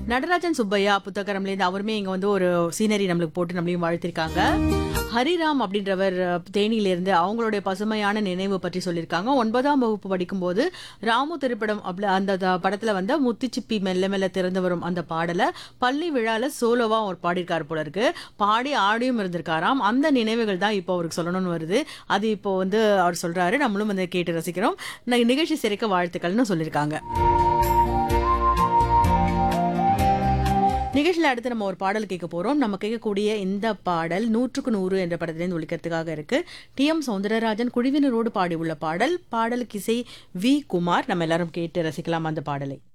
நடராஜன் சுப்பையா புத்தகரம்லேருந்து அவருமே இங்க வந்து ஒரு சீனரி நம்மளுக்கு போட்டு நம்மளையும் வாழ்த்திருக்காங்க ஹரிராம் அப்படின்றவர் அஹ், தேனியிலிருந்து அவங்களுடைய பசுமையான நினைவு பற்றி சொல்லியிருக்காங்க ஒன்பதாம் வகுப்பு படிக்கும்போது ராமு திரைப்படம் அப்படி அந்த த- படத்துல வந்து முத்துச்சிப்பி மெல்ல மெல்ல திறந்து வரும் அந்த பாடலை பள்ளி விழால சோலோவா அவர் பாடியிருக்காரு போல இருக்கு பாடி ஆடியும் இருந்திருக்காராம் அந்த நினைவுகள் தான் இப்போ அவருக்கு சொல்லணும்னு வருது அது இப்போ வந்து அவர் சொல்றாரு நம்மளும் வந்து கேட்டு ரசிக்கிறோம் ந- நிகழ்ச்சி சிறக்க வாழ்த்துக்கள்னு சொல்லியிருக்காங்க நிகழ்ச்சியில் அடுத்து நம்ம ஒரு பாடல் கேட்க போறோம் நம்ம கேட்கக்கூடிய இந்த பாடல் நூற்றுக்கு நூறு என்ற படத்திலிருந்து ஒழிக்கிறதுக்காக இருக்கு டி எம் சௌந்தரராஜன் குழுவினரோடு பாடியுள்ள பாடல் பாடலுக்கு இசை வி குமார் நம்ம எல்லாரும் கேட்டு ரசிக்கலாம் அந்த பாடலை